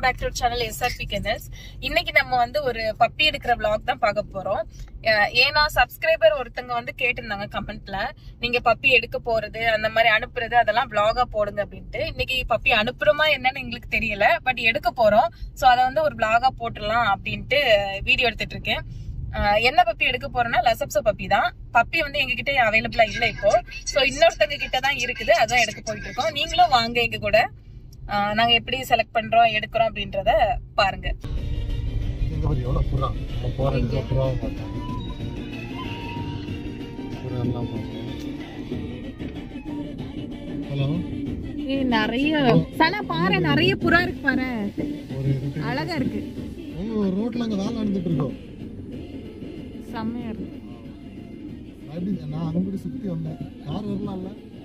Back to channel SRP kennels இன்னைக்கு நம்ம வந்து ஒரு பப்பி எடுக்கிற vlog தான் பார்க்க போறோம் அஹ் ஏன்னா சப்ஸ்கிரைபர் ஒருத்தங்க வந்து கேட்டிருந்தாங்க கமெண்ட்ல நீங்க பப்பி எடுக்க போறது அந்த மாதிரி அனுப்புறது அதெல்லாம் vlog-ஆ போடுங்க அப்படின்ட்டு இன்னைக்கு பப்பி அனுப்புறோமா என்னன்னு எங்களுக்கு தெரியல பட் எடுக்க போறோம் சோ அதை வந்து ஒரு vlog-ஆ போட்டுடலாம் அப்படின்ட்டு வீடியோ எடுத்துட்டு இருக்கேன் அஹ் என்ன பப்பி எடுக்க போறேன்னா லசப்ச பப்பி தான் பப்பி வந்து எங்க கிட்ட அவைலபிளா இல்ல இப்போ சோ இன்னொருத்தங்க கிட்ட தான் இருக்குது அதான் எடுக்க போயிட்டு இருக்கோம் நீங்களும் வாங்க எங்க கூட அஹ் நாங்க எப்படி செலக்ட் பண்றோம் எடுக்கிறோம் அப்படின்றத பாருங்க இங்க பாரு எவ்வளவு புறா நம்ம போற இடத்துல புறாவை பார்த்தோம் புறா எல்லாம் பார்த்தோம் ஹலோ நிறைய சனா பாரு நிறைய புறா இருக்கு பாரு ஒரு இருக்கு அழகா இருக்கு உங்க ரோட்ல அங்க வேலை நடந்துட்டு இருக்கோம் செம்மையா இருக்கு அப்படி நான் அங்கிட்டு சுத்தி வந்தேன் கார் வரலாம்ல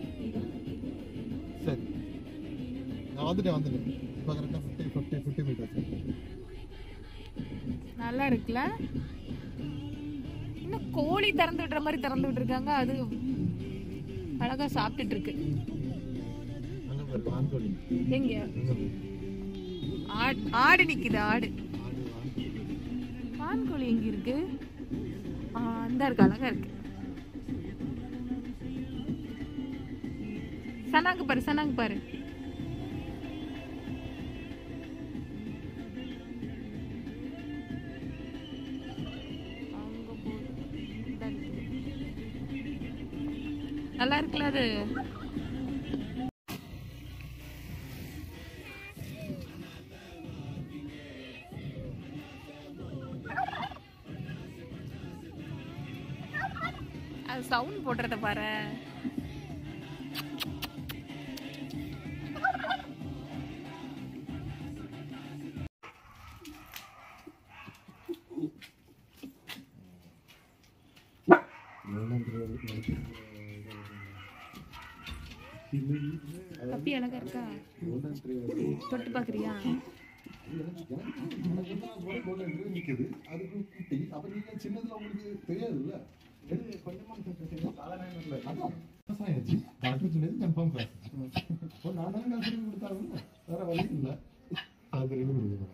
சரி நான் வந்துட்டேன் வந்துட்டேன் இப்போ கரெக்டாக ஃபிஃப்டி ஃபிஃப்டி ஃபிஃப்டி மீட்டர்ஸ் நல்லா இருக்குல்ல இன்னும் கோழி திறந்து விடுற மாதிரி திறந்து விட்டுருக்காங்க அது அழகா சாப்பிட்டுட்டு இருக்கு அங்கே பாரு வான்கோழி எங்க அங்கே பாரு ஆடு ஆடு நிக்குது ஆடு ஆடு வான்கோழி வான்கோழி எங்க இருக்கு ஆ, அந்த இருக்கு அழகா இருக்கு சனாங்க பாரு சனாங்க பாரு அங்க போகுது. இந்தா நிக்குது. நல்லா இருக்குல்ல அது அது சவுண்ட் போடுறத பாரு பப்பி அழகா இருக்கா தொட்டு பாக்குறியா நிக்குது அதுக்கு குட்டி அப்ப நீங்க சின்னதுல உங்களுக்கு தெரியாதுல்ல எது கொஞ்சமா சாதாரண இல்லை அதான் விவசாயம் ஆச்சு. டாக்டர் சொன்னது கன்ஃபார்ம் கிளாஸ் இப்போ நான் தானே காசு கொடுத்தாங்க வேற வழி இல்லை அது கொடுக்கணும்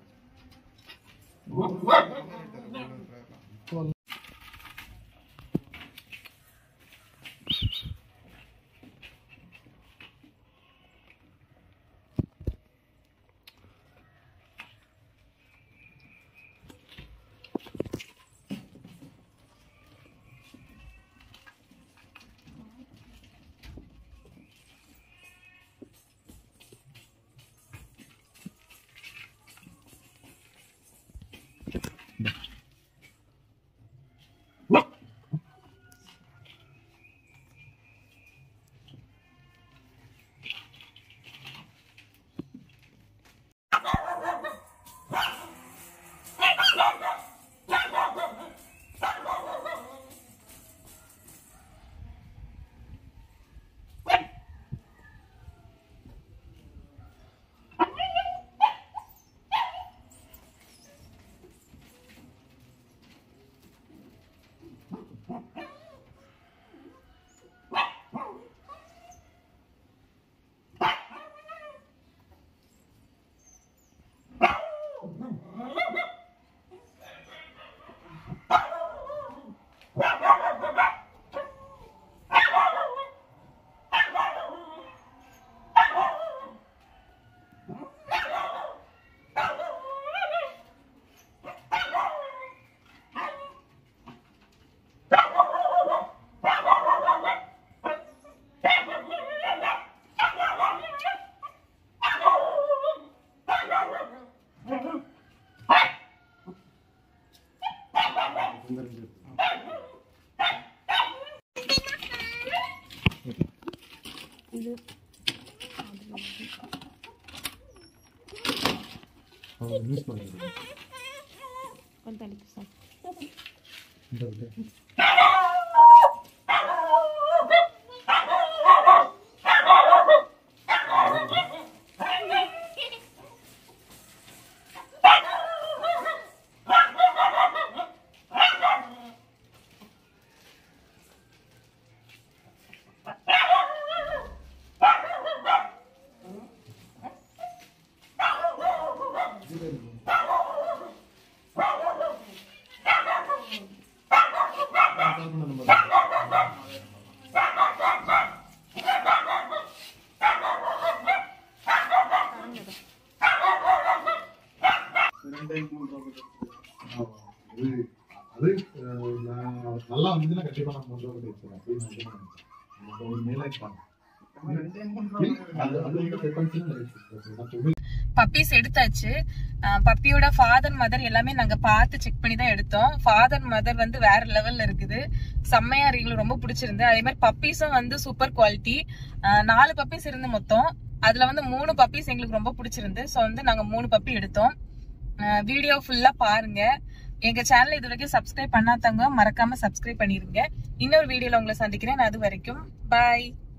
இது யூஸ் பண்ணுறது கொஞ்சம் தள்ளிக்கு சார் இந்த இது. இதுல கால் பண்ண நம்பர் அது அது அஹ், நான் நல்லா வந்ததுன்னா கண்டிப்பா நான் மூணு ரூபா கட்டி வச்சிருக்கேன் அப்படின்னு நான் இது பண்ணேன். எனக்கு ஒரு மேலே இருக்காங்க. அது அது எங்க frequency ல இருக்கு. நான் சொல்லி- பப்பீஸ் எடுத்தாச்சு அஹ் பப்பியோட ஃபாதர் மதர் எல்லாமே நாங்க பார்த்து செக் பண்ணி தான் எடுத்தோம் ஃபாதர் மதர் வந்து வேற லெவல்ல இருக்குது செம்மையா இருக்கு எங்களுக்கு ரொம்ப பிடிச்சிருந்து அதே மாதிரி பப்பீஸும் வந்து சூப்பர் குவாலிட்டி நாலு பப்பீஸ் இருந்து மொத்தம் அதுல வந்து மூணு பப்பீஸ் எங்களுக்கு ரொம்ப பிடிச்சிருந்து ஸோ வந்து நாங்க மூணு பப்பி எடுத்தோம் வீடியோ ஃபுல்லா பாருங்க எங்க சேனல் இது வரைக்கும் சப்ஸ்கிரைப் பண்ணாதவங்க மறக்காம சப்ஸ்கிரைப் பண்ணிருங்க இன்னொரு வீடியோல உங்களை சந்திக்கிறேன் அது வரைக்கும் பாய்